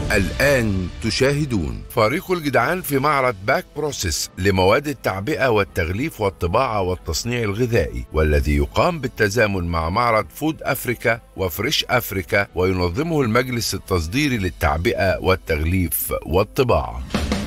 الآن تشاهدون فريق الجدعان في معرض باك بروسيس لمواد التعبئة والتغليف والطباعة والتصنيع الغذائي والذي يقام بالتزامن مع معرض فود أفريكا وفريش أفريكا وينظمه المجلس التصديري للتعبئة والتغليف والطباعة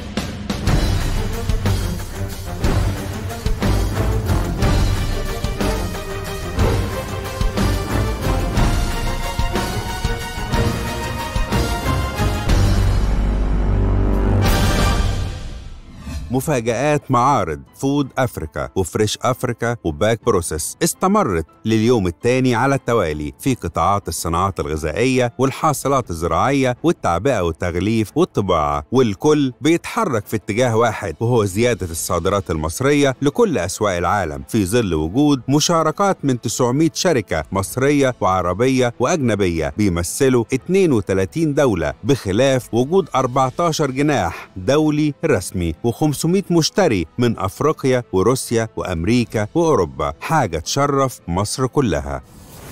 مفاجآت معارض فود أفريكا وفريش أفريكا وباك بروسيس استمرت لليوم الثاني على التوالي في قطاعات الصناعات الغذائية والحاصلات الزراعية والتعبئة والتغليف والطباعة والكل بيتحرك في اتجاه واحد وهو زيادة الصادرات المصرية لكل أسواق العالم في ظل وجود مشاركات من 900 شركة مصرية وعربية وأجنبية بيمثلوا 32 دولة بخلاف وجود 14 جناح دولي رسمي و500 مشتري من أفريقيا وروسيا وأمريكا وأوروبا حاجة تشرف مصر كلها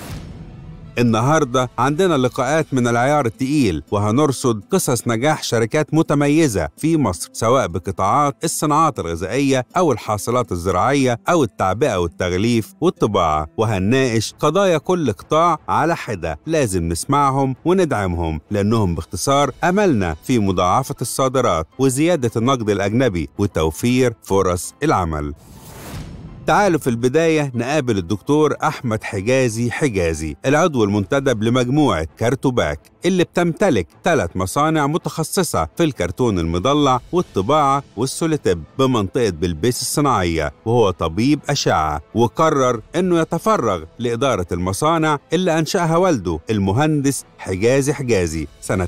النهاردة عندنا لقاءات من العيار التقيل وهنرصد قصص نجاح شركات متميزة في مصر سواء بقطاعات الصناعات الغذائية أو الحاصلات الزراعية أو التعبئة والتغليف والطباعة وهنناقش قضايا كل قطاع على حدة لازم نسمعهم وندعمهم لأنهم باختصار أملنا في مضاعفة الصادرات وزيادة النقد الأجنبي وتوفير فرص العمل تعالوا في البداية نقابل الدكتور أحمد حجازي حجازي العضو المنتدب لمجموعة كارتوباك اللي بتمتلك ثلاث مصانع متخصصة في الكرتون المضلع والطباعة والسوليتيب بمنطقة بلبيس الصناعية وهو طبيب أشعة وقرر إنه يتفرغ لإدارة المصانع اللي أنشأها والده المهندس حجازي حجازي سنة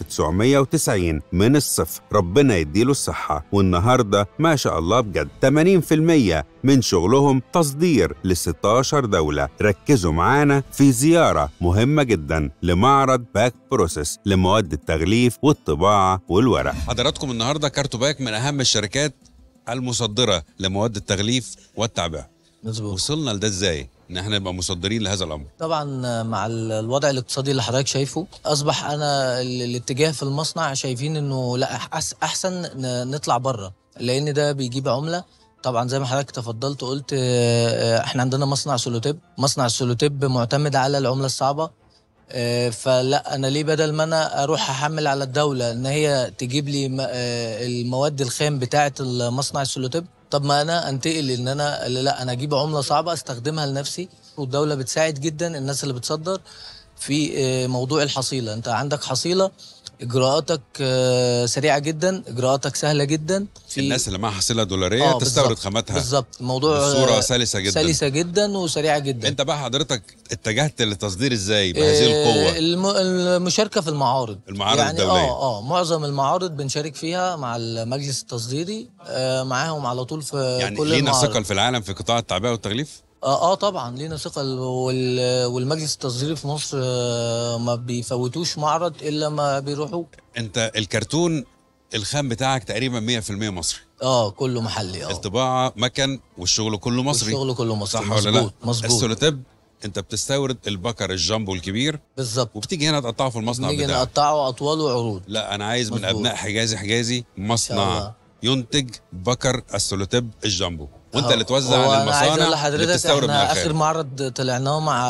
1990 من الصفر ربنا يديله الصحة والنهاردة ما شاء الله بجد 80% من شغلهم تصدير ل 16 دولة ركزوا معانا في زيارة مهمة جدا لمعرض باك بروسيس لمواد التغليف والطباعة والورق حضراتكم النهارده كارتوباك من اهم الشركات المصدره لمواد التغليف والتعبئه مظبوط وصلنا لده ازاي ان احنا نبقى مصدرين لهذا الامر طبعا مع ال- الوضع الاقتصادي اللي حضرتك شايفه اصبح انا ال- الاتجاه في المصنع شايفين انه لا أحس احسن ن- نطلع بره لان ده بيجيب عمله طبعا زي ما حضرتك تفضلت وقلت آه، احنا عندنا مصنع سولوتيب مصنع السولوتيب معتمد على العمله الصعبه آه، فلا انا ليه بدل ما انا اروح احمل على الدوله ان هي تجيب لي م- آه، المواد الخام بتاعه المصنع السولوتيب طب ما انا انتقل ان انا لا انا اجيب عمله صعبه استخدمها لنفسي والدوله بتساعد جدا الناس اللي بتصدر في آه، موضوع الحصيله انت عندك حصيله اجراءاتك آه، سريعه جدا اجراءاتك سهله جدا في الناس اللي معاها حصيله دولاريه آه، تستورد بالظبط. خاماتها بالظبط الموضوع بصوره آه، سلسه جدا سلسه جدا وسريعه جدا انت بقى حضرتك اتجهت للتصدير ازاي بهذه القوه آه، الم- المشاركه في المعارض المعارض يعني الدولية. اه اه معظم المعارض بنشارك فيها مع المجلس التصديري آه معاهم على طول في يعني كل لينا المعارض. ثقل في العالم في قطاع التعبئه والتغليف اه, آه طبعا لينا ثقه وال- والمجلس التصديري في مصر آه ما بيفوتوش معرض الا ما بيروحوا انت الكرتون الخام بتاعك تقريبا 100% مصري اه كله محلي اه الطباعه مكن والشغل كله مصري الشغل كله مصري صح ولا لا مظبوط مظبوط السولوتيب انت بتستورد البكر الجامبو الكبير بالظبط وبتيجي هنا تقطعه في المصنع نيجي بتاعك نقطعه اطوال وعروض لا انا عايز من مظبوط. ابناء حجازي حجازي مصنع الله. ينتج بكر السولوتيب الجامبو وانت هو- اللي توزع هو على انا عايز اقول المصانع اللي لحضرتك بتستورد من احنا اخر الخارج معرض طلعناه مع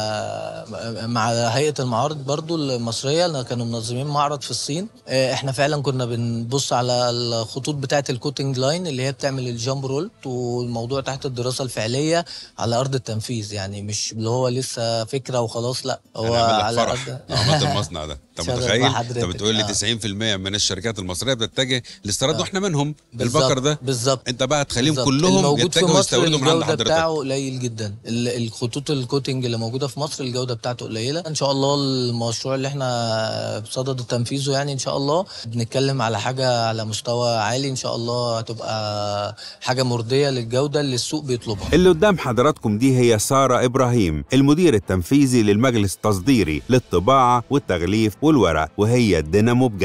مع هيئه المعارض برضو المصريه اللي كانوا منظمين معرض في الصين اه، احنا فعلا كنا بنبص على الخطوط بتاعه الكوتنج لاين اللي هي بتعمل الجامب رول والموضوع تحت الدراسه الفعليه على ارض التنفيذ يعني مش اللي هو لسه فكره وخلاص لا هو هنعمل لك على فرح أرض لو عملت المصنع ده انت شرف متخيل انت بحضرتك. بتقول لي آه. 90% من الشركات المصريه بتتجه لاستيراد واحنا منهم بالظبط، البكر ده بالظبط انت بقى تخليهم بالظبط. كلهم الموجود في يتجهوا مصر يستوردوا من عند الجودة حضرتك بتاعه قليل جدا ال- الخطوط الكوتنج اللي موجودة في مصر الجودة بتاعته قليلة ان شاء الله المشروع اللي احنا بصدد تنفيذه يعني ان شاء الله بنتكلم على حاجة على مستوى عالي ان شاء الله هتبقى حاجة مرضية للجودة اللي السوق بيطلبها اللي قدام حضراتكم دي هي سارة إبراهيم المدير التنفيذي للمجلس التصديري للطباعة والتغليف والورق وهي الدينامو بجد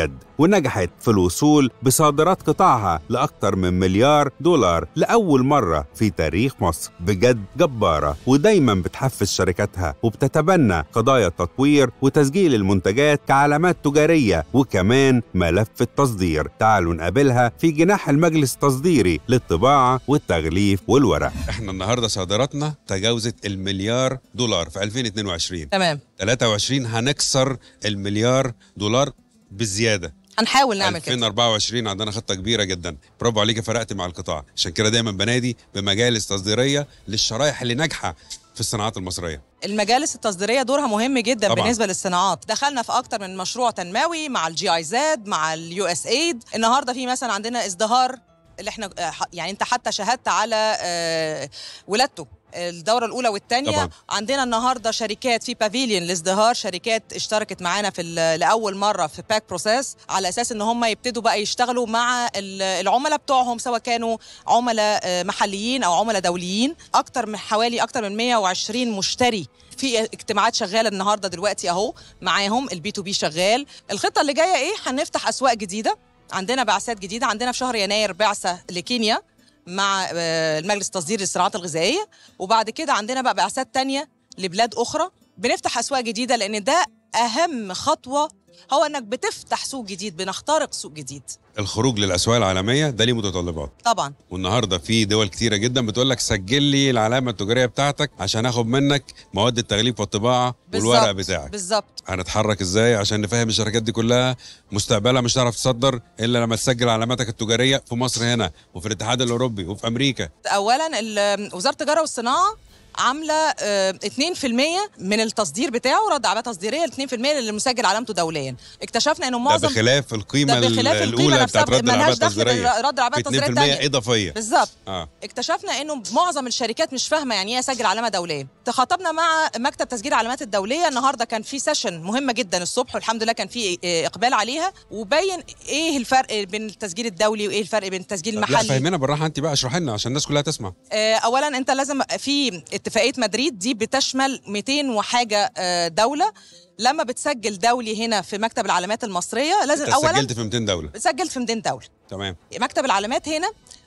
ونجحت في الوصول بصادرات قطاعها لأكثر من مليار دولار لأول مرة في تاريخ مصر بجد جبارة ودايما بتحفز شركاتها وبتتبنى قضايا التطوير وتسجيل المنتجات كعلامات تجارية وكمان ملف التصدير تعالوا نقابلها في جناح المجلس التصديري للطباعة والتغليف والورق احنا النهارده صادراتنا تجاوزت المليار دولار في 2022 تمام 23 هنكسر المليار دولار بالزياده هنحاول نعمل كده 2024 عندنا خطه كبيره جدا برافو عليك فرقت مع القطاع عشان كده دايما بنادي بمجالس تصديريه للشرايح اللي ناجحه في الصناعات المصريه المجالس التصديريه دورها مهم جدا طبعاً. بالنسبه للصناعات دخلنا في اكتر من مشروع تنموي مع الجي اي زد مع اليو اس ايد النهارده في مثلا عندنا ازدهار اللي احنا آه، ح- يعني انت حتى شهدت على آه، ولادته الدوره الاولى والثانيه طبعاً. عندنا النهارده شركات في بافيليون لازدهار شركات اشتركت معانا في ال- لاول مره في باك بروسيس على اساس ان هم يبتدوا بقى يشتغلوا مع ال- العملاء بتوعهم سواء كانوا عملاء آه، محليين او عملاء دوليين اكتر من حوالي اكتر من 120 مشتري في اجتماعات شغاله النهارده دلوقتي اهو معاهم البي تو بي شغال الخطه اللي جايه ايه هنفتح اسواق جديده عندنا بعثات جديده عندنا في شهر يناير بعثه لكينيا مع آه، المجلس التصدير للصناعات الغذائيه وبعد كده عندنا بقى بعثات تانية لبلاد اخرى بنفتح اسواق جديده لان ده اهم خطوه هو انك بتفتح سوق جديد بنخترق سوق جديد الخروج للاسواق العالميه ده ليه متطلبات طبعا والنهارده في دول كتيره جدا بتقول لك سجل لي العلامه التجاريه بتاعتك عشان اخد منك مواد التغليف والطباعه والورق بالظبط، بتاعك بالظبط هنتحرك ازاي عشان نفهم الشركات دي كلها مستقبلها مش هتعرف تصدر الا لما تسجل علاماتك التجاريه في مصر هنا وفي الاتحاد الاوروبي وفي امريكا اولا ال- وزاره التجاره والصناعه عامله آه، 2% من التصدير بتاعه رد علامات تصديريه 2% اللي مسجل علامته دوليا اكتشفنا انه ده معظم بخلاف القيمه ده بخلاف القيمة الاولى نفسها بتاعت رد ملهاش العلامات دخل التصديريه بالرد العلامات التصديريه 2% الثانيه اضافيه بالظبط اه اكتشفنا انه معظم الشركات مش فاهمه يعني ايه اسجل علامه دوليه تخاطبنا مع مكتب تسجيل العلامات الدوليه النهارده كان في سيشن مهمه جدا الصبح والحمد لله كان في آه، اقبال عليها وبين ايه الفرق بين التسجيل الدولي وايه الفرق بين التسجيل طب لا المحلي فهمنا بالراحه انت بقى اشرحي لنا عشان الناس كلها تسمع آه، اولا انت لازم في اتفاقيه مدريد دي بتشمل 200 وحاجه آه، دوله لما بتسجل دولي هنا في مكتب العلامات المصريه لازم انت اولا سجلت في 200 دوله سجلت في 200 دوله تمام مكتب العلامات هنا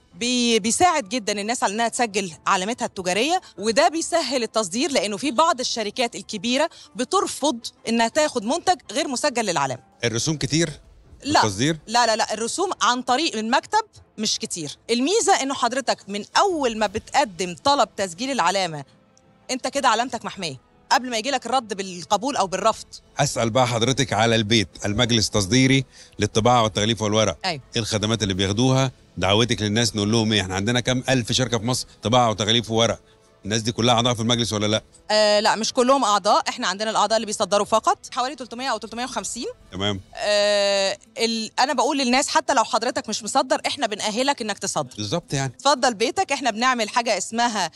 بي بيساعد جدا الناس على انها تسجل علامتها التجاريه وده بيسهل التصدير لانه في بعض الشركات الكبيره بترفض انها تاخد منتج غير مسجل للعلامه الرسوم كتير لا التصدير لا لا لا الرسوم عن طريق المكتب مش كتير الميزه انه حضرتك من اول ما بتقدم طلب تسجيل العلامه انت كده علامتك محميه قبل ما يجي لك الرد بالقبول او بالرفض اسال بقى حضرتك على البيت المجلس التصديري للطباعه والتغليف والورق ايوه ايه الخدمات اللي بياخدوها دعوتك للناس نقول لهم ايه احنا عندنا كام الف شركه في مصر طباعه وتغليف وورق الناس دي كلها اعضاء في المجلس ولا لا آه لا مش كلهم اعضاء احنا عندنا الاعضاء اللي بيصدروا فقط حوالي 300 او 350 تمام آه ال... انا بقول للناس حتى لو حضرتك مش مصدر احنا بنأهلك انك تصدر بالظبط يعني تفضل بيتك احنا بنعمل حاجه اسمها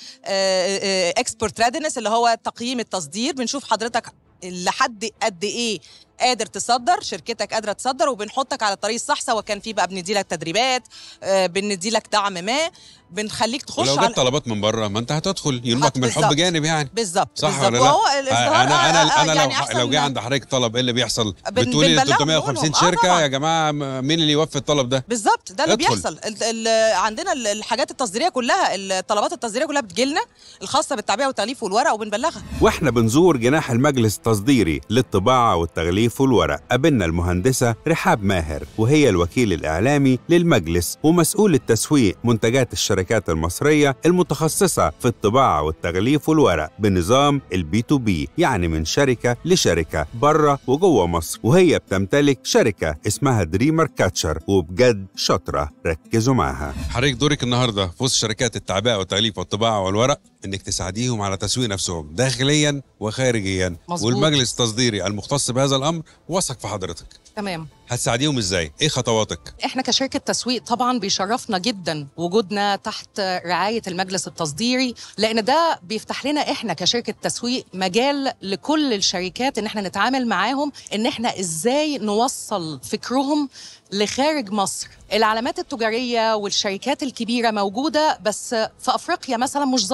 اكسبورت ريدنس اللي هو تقييم التصدير بنشوف حضرتك لحد قد ايه قادر تصدر شركتك قادره تصدر وبنحطك على الطريق الصح سواء كان في بقى بندي لك تدريبات آه، بندي لك دعم ما بنخليك تخش ولو على جت طلبات من بره ما انت هتدخل يلمك هت- من الحب بالظبط. جانب يعني بالظبط صح بالظبط ولا لا؟ وهو الازدهار انا آه، انا آه، انا يعني لو أحسن لو جه عند حضرتك طلب ايه اللي بيحصل بن- بتقولي بنبلغهم 350 نقولهم. آه، شركه طبعاً. يا جماعه م- مين اللي يوفي الطلب ده بالظبط ده اللي ادخل. بيحصل ال ال عندنا ال- الحاجات التصديريه كلها الطلبات التصديريه كلها بتجيلنا الخاصه بالتعبئه والتغليف والورق وبنبلغها واحنا بنزور جناح المجلس التصديري للطباعة والتغليف والورق قابلنا المهندسة رحاب ماهر وهي الوكيل الإعلامي للمجلس ومسؤول التسويق منتجات الشركات المصرية المتخصصة في الطباعة والتغليف والورق بنظام البي تو بي يعني من شركة لشركة بره وجوه مصر وهي بتمتلك شركة اسمها دريمر كاتشر وبجد شاطرة ركزوا معاها حضرتك دورك النهارده في وسط شركات التعبئه والتغليف والطباعه والورق انك تساعديهم على تسويق نفسهم داخليا وخارجيا مظبوط. والمجلس التصديري المختص بهذا الامر وثق في حضرتك تمام هتساعديهم ازاي ايه خطواتك احنا كشركه تسويق طبعا بيشرفنا جدا وجودنا تحت رعايه المجلس التصديري لان ده بيفتح لنا احنا كشركه تسويق مجال لكل الشركات ان احنا نتعامل معاهم ان احنا ازاي نوصل فكرهم لخارج مصر العلامات التجاريه والشركات الكبيره موجوده بس في افريقيا مثلا مش ظاهره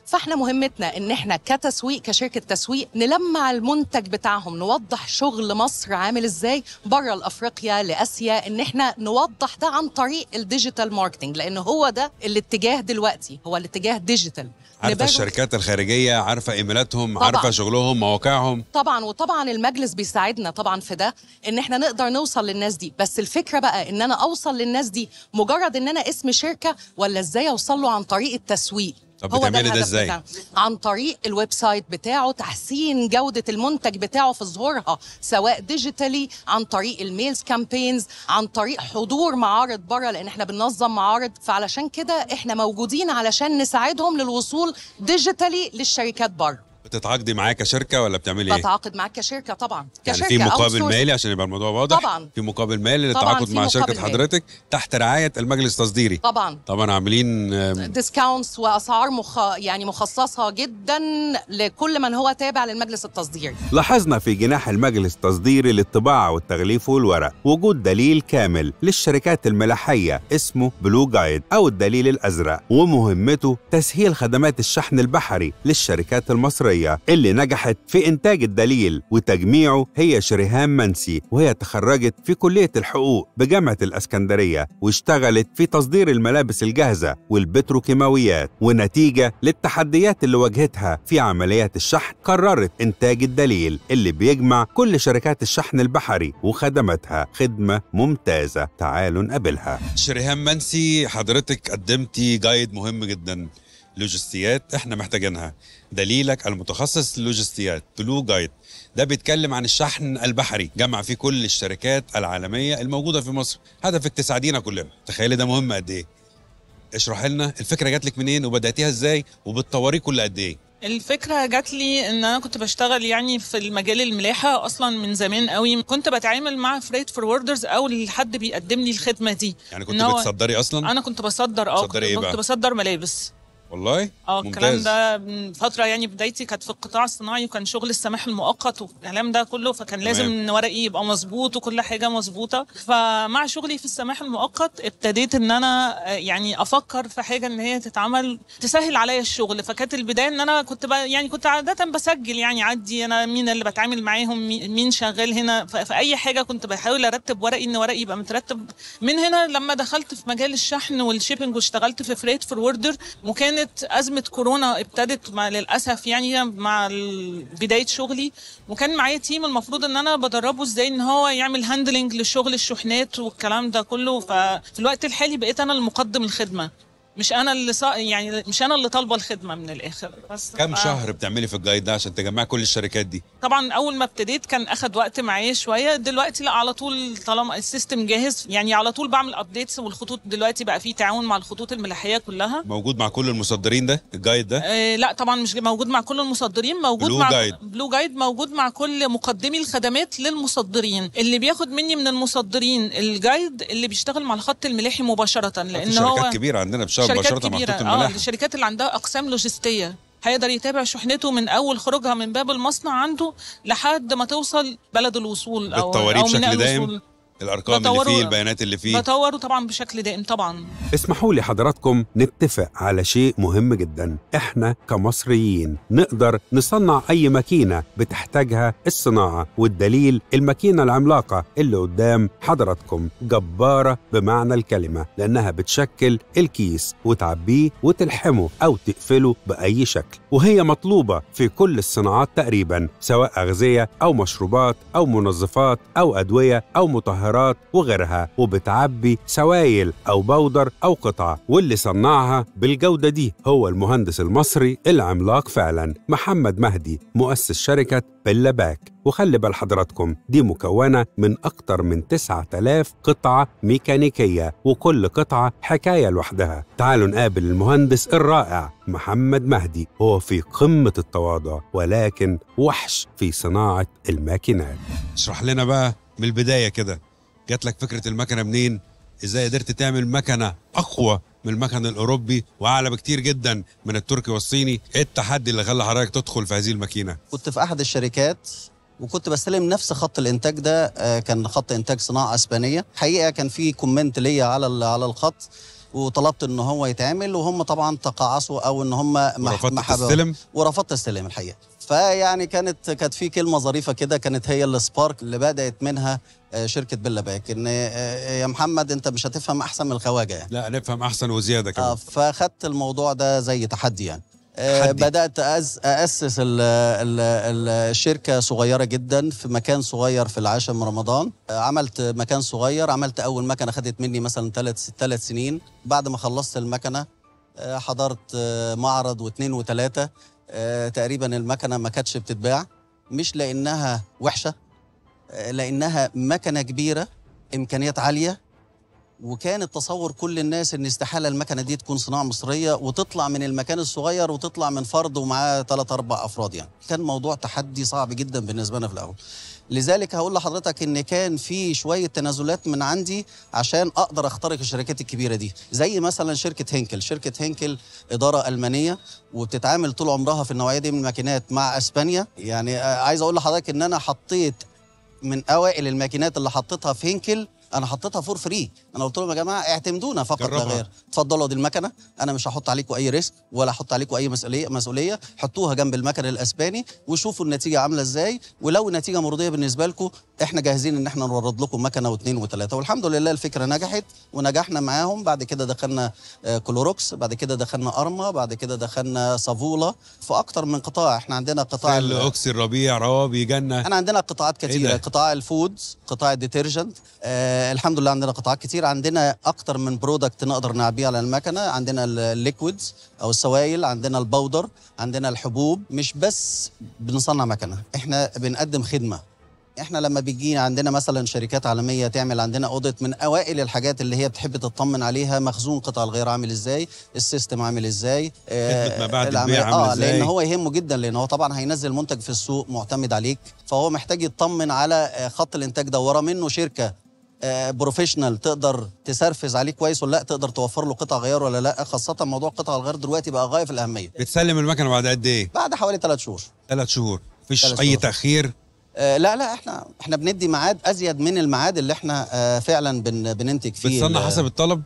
فاحنا مهمتنا ان احنا كتسويق كشركه تسويق نلمع المنتج بتاعهم نوضح شغل مصر عامل ازاي بره لافريقيا لاسيا ان احنا نوضح ده عن طريق الديجيتال ماركتنج لان هو ده الاتجاه دلوقتي هو الاتجاه ديجيتال عارفه نبالغ- الشركات الخارجيه عارفه ايميلاتهم طبعاً. عارفه شغلهم مواقعهم طبعا وطبعا المجلس بيساعدنا طبعا في ده ان احنا نقدر نوصل للناس دي بس الفكره بقى ان انا اوصل للناس دي مجرد ان انا اسم شركه ولا ازاي اوصل له عن طريق التسويق طب هو بتعملي ده الهدف إزاي؟ بتاعنا. عن طريق الويب سايت بتاعه تحسين جودة المنتج بتاعه في ظهورها سواء ديجيتالي عن طريق الميلز كامبينز عن طريق حضور معارض بره لان احنا بننظم معارض فعلشان كده احنا موجودين علشان نساعدهم للوصول ديجيتالي للشركات بره بتتعاقدي معاه كشركه ولا بتعملي ايه؟ بتعاقد معاك كشركه طبعا يعني كشركه في مقابل outsourcing. مالي عشان يبقى الموضوع واضح طبعاً. في مقابل مالي طبعاً للتعاقد في مع شركه مقابل مالي. حضرتك تحت رعايه المجلس التصديري طبعا طبعا عاملين آم، ديسكاونتس واسعار مخ... يعني مخصصه جدا لكل من هو تابع للمجلس التصديري لاحظنا في جناح المجلس التصديري للطباعة والتغليف والورق وجود دليل كامل للشركات الملاحية اسمه بلو جايد أو الدليل الأزرق ومهمته تسهيل خدمات الشحن البحري للشركات المصرية اللي نجحت في إنتاج الدليل وتجميعه هي شريهان منسي وهي تخرجت في كلية الحقوق بجامعة الأسكندرية واشتغلت في تصدير الملابس الجاهزة والبتروكيماويات ونتيجة للتحديات اللي واجهتها في عمليات الشحن قررت إنتاج الدليل اللي بيجمع كل شركات الشحن البحري وخدماتها خدمة ممتازة تعالوا نقابلها شريهان منسي حضرتك قدمتي جايد مهم جدا لوجستيات احنا محتاجينها دليلك المتخصص للوجستيات بلو جايد ده بيتكلم عن الشحن البحري جمع فيه كل الشركات العالميه الموجوده في مصر هدفك تساعدينا كلنا تخيلي ده مهم قد ايه اشرح لنا الفكره جات لك منين وبداتيها ازاي وبتطوريه كل قد ايه الفكرة جات لي ان انا كنت بشتغل يعني في المجال الملاحة اصلا من زمان قوي كنت بتعامل مع فريت فوروردرز او حد بيقدم لي الخدمة دي يعني إن كنت هو- بتصدري اصلا انا كنت بصدر اه بتصدري إيه كنت, بقى؟ كنت بصدر ملابس والله اه الكلام ممتاز. ده من فترة يعني بدايتي كانت في القطاع الصناعي وكان شغل السماح المؤقت والكلام ده كله فكان لازم تمام. ان ورقي يبقى مظبوط وكل حاجة مظبوطة فمع شغلي في السماح المؤقت ابتديت ان انا آه، يعني افكر في حاجة ان هي تتعمل تسهل عليا الشغل فكانت البداية ان انا كنت بقى يعني كنت عادة بسجل يعني عدي انا مين اللي بتعامل معاهم مي- مين شغال هنا ف- في اي حاجة كنت بحاول ارتب ورقي ان ورقي يبقى مترتب من هنا لما دخلت في مجال الشحن والشيبنج واشتغلت في فريت فوروردر وكانت ازمه كورونا ابتدت مع للاسف يعني مع ال- بدايه شغلي وكان معايا تيم المفروض ان انا بدربه ازاي ان هو يعمل هاندلنج لشغل الشحنات والكلام ده كله ففي الوقت الحالي بقيت انا المقدم الخدمه مش انا اللي صا... يعني مش انا اللي طالبه الخدمه من الاخر بس كم ف- شهر بتعملي في الجايد ده عشان تجمعي كل الشركات دي طبعا اول ما ابتديت كان اخد وقت معايا شويه دلوقتي لا على طول طالما السيستم جاهز يعني على طول بعمل ابديتس والخطوط دلوقتي بقى فيه تعاون مع الخطوط الملاحيه كلها موجود مع كل المصدرين ده الجايد ده آه لا طبعا مش موجود مع كل المصدرين موجود بلو مع جايد. بلو جايد موجود مع كل مقدمي الخدمات للمصدرين اللي بياخد مني من المصدرين الجايد اللي بيشتغل مع الخط الملاحي مباشره لان في هو شركات كبيره عندنا بتشتغل شركات مباشره مع كبيره خطوط اه الملاحه الشركات اللي عندها اقسام لوجستيه هيقدر يتابع شحنته من اول خروجها من باب المصنع عنده لحد ما توصل بلد الوصول او بتطوريه او ميناء بشكل دايم؟ الوصول الارقام اللي بطوره- فيه البيانات اللي فيه بطوره طبعا بشكل دائم طبعا اسمحوا لي حضراتكم نتفق على شيء مهم جدا احنا كمصريين نقدر نصنع اي ماكينه بتحتاجها الصناعه والدليل الماكينه العملاقه اللي قدام حضراتكم جباره بمعنى الكلمه لانها بتشكل الكيس وتعبيه وتلحمه او تقفله باي شكل وهي مطلوبه في كل الصناعات تقريبا سواء اغذيه او مشروبات او منظفات او ادويه او مطهرات وغيرها وبتعبي سوائل او بودر او قطع واللي صنعها بالجوده دي هو المهندس المصري العملاق فعلا محمد مهدي مؤسس شركه بيلا باك وخلي بال حضراتكم دي مكونة من أكتر من 9000 قطعة ميكانيكية وكل قطعة حكاية لوحدها تعالوا نقابل المهندس الرائع محمد مهدي هو في قمة التواضع ولكن وحش في صناعة الماكينات اشرح لنا بقى من البدايه كده جات لك فكره المكنه منين ازاي قدرت تعمل مكنه اقوى من المكن الاوروبي واعلى بكتير جدا من التركي والصيني ايه التحدي اللي خلى حضرتك تدخل في هذه الماكينه كنت في احد الشركات وكنت بستلم نفس خط الانتاج ده آه، كان خط انتاج صناعه اسبانيه حقيقه كان في كومنت ليا على ال- على الخط وطلبت ان هو يتعمل وهم طبعا تقاعسوا او ان هم ما- ورفضت ما حبوا- تستلم ورفضت استلم الحقيقه فيعني كانت كانت في كلمه ظريفه كده كانت هي السبارك اللي بدات منها آه، شركه بيلا باك ان آه، يا محمد انت مش هتفهم احسن من الخواجه يعني لا نفهم احسن وزياده آه كمان فاخدت الموضوع ده زي تحدي يعني آه تحدي. بدات أز اسس ال ال ال الشركه صغيره جدا في مكان صغير في العاشر من رمضان آه عملت مكان صغير عملت اول مكنه خدت مني مثلا ثلاث ثلاث سنين بعد ما خلصت المكنه آه حضرت آه معرض واثنين وثلاثه آه تقريبا المكنه ما كانتش بتتباع مش لانها وحشه آه لانها مكنه كبيره امكانيات عاليه وكان التصور كل الناس ان استحاله المكنه دي تكون صناعه مصريه وتطلع من المكان الصغير وتطلع من فرد ومعاه ثلاث اربع افراد يعني كان موضوع تحدي صعب جدا بالنسبه لنا في الاول لذلك هقول لحضرتك ان كان في شويه تنازلات من عندي عشان اقدر اخترق الشركات الكبيره دي زي مثلا شركه هينكل شركه هينكل اداره المانيه وبتتعامل طول عمرها في النوعيه دي من الماكينات مع اسبانيا يعني آه، عايز اقول لحضرتك ان انا حطيت من اوائل الماكينات اللي حطيتها في هينكل انا حطيتها فور فري انا قلت لهم يا جماعه اعتمدونا فقط لا جربها. غير اتفضلوا دي المكنه انا مش هحط عليكم اي ريسك ولا احط عليكم اي مسؤوليه مسؤوليه حطوها جنب المكن الاسباني وشوفوا النتيجه عامله ازاي ولو النتيجه مرضيه بالنسبه لكم احنا جاهزين ان احنا نورد لكم مكنه واثنين وثلاثه والحمد لله الفكره نجحت ونجحنا معاهم بعد كده دخلنا آه، كلوروكس بعد كده دخلنا ارما بعد كده دخلنا سافولا في اكتر من قطاع احنا عندنا قطاع فل ال- اوكسي الربيع روابي جنه احنا عندنا قطاعات إيه كتيره ده؟ قطاع الفودز قطاع الديترجنت آه الحمد لله عندنا قطاعات كتير عندنا اكتر من برودكت نقدر نعبيه على المكنه عندنا الليكويدز او السوائل عندنا البودر عندنا الحبوب مش بس بنصنع مكنه احنا بنقدم خدمه احنا لما بيجي عندنا مثلا شركات عالميه تعمل عندنا اوديت من اوائل الحاجات اللي هي بتحب تطمن عليها مخزون قطع الغيار عامل ازاي السيستم عامل ازاي خدمة ما بعد العملية- البيع عامل اه إزاي؟ لان هو يهمه جدا لان هو طبعا هينزل منتج في السوق معتمد عليك فهو محتاج يطمن على آه، خط الانتاج ده ورا منه شركه آه، بروفيشنال تقدر تسرفز عليه كويس ولا لا تقدر توفر له قطع غيار ولا لا خاصه موضوع قطع الغيار دلوقتي بقى غايه في الاهميه بتسلم المكنه بعد قد ايه؟ بعد حوالي ثلاث شهور ثلاث شهور مفيش ثلاث اي شهور. تاخير آه لا لا احنا احنا بندي ميعاد ازيد من الميعاد اللي احنا آه فعلا بن بننتج فيه بتصنع ال- حسب الطلب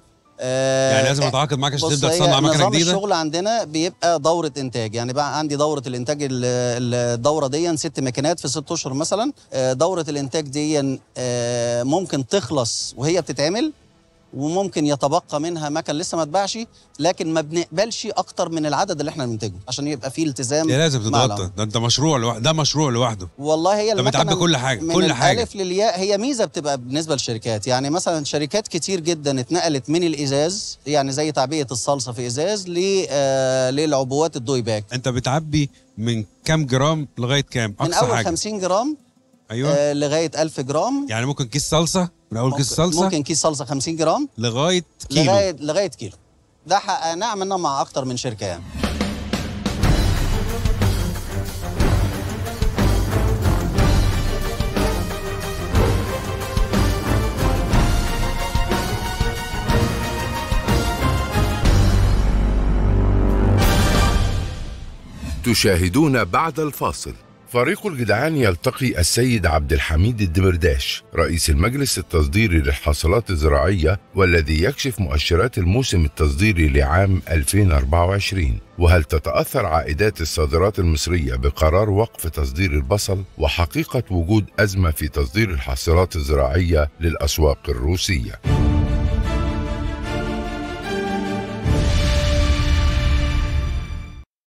آه يعني لازم اتعاقد معاك عشان بص تبدا هي تصنع مكنه نظام جديده الشغل عندنا بيبقى دوره انتاج يعني بقى عندي دوره الانتاج ال- ال- الدوره دي ست ماكينات في ست اشهر مثلا آه، دوره الانتاج دي آه، ممكن تخلص وهي بتتعمل وممكن يتبقى منها مكن لسه ما اتباعش لكن ما بنقبلش اكتر من العدد اللي احنا بننتجه عشان يبقى فيه التزام يا لازم مع تتغطى ده انت مشروع لوحده ده مشروع لوحده والله هي طب بتعبي المكنة كل حاجة، من كل حاجة. الالف للياء هي ميزه بتبقى بالنسبه للشركات يعني مثلا شركات كتير جدا اتنقلت من الازاز يعني زي تعبئه الصلصه في ازاز ل آه للعبوات الدوي باك انت بتعبي من كام جرام لغايه كام من اقصى اول حاجه 50 جرام ايوه آه لغايه 1000 جرام يعني ممكن كيس صلصه من اول كيس ممكن, صلصه ممكن كيس صلصه 50 جرام لغايه كيلو لغايه لغايه كيلو ده حققناه عملناه مع اكتر من شركه يعني تشاهدون بعد الفاصل فريق الجدعان يلتقي السيد عبد الحميد الدمرداش رئيس المجلس التصديري للحاصلات الزراعية والذي يكشف مؤشرات الموسم التصديري لعام 2024 وهل تتأثر عائدات الصادرات المصرية بقرار وقف تصدير البصل وحقيقة وجود أزمة في تصدير الحاصلات الزراعية للأسواق الروسية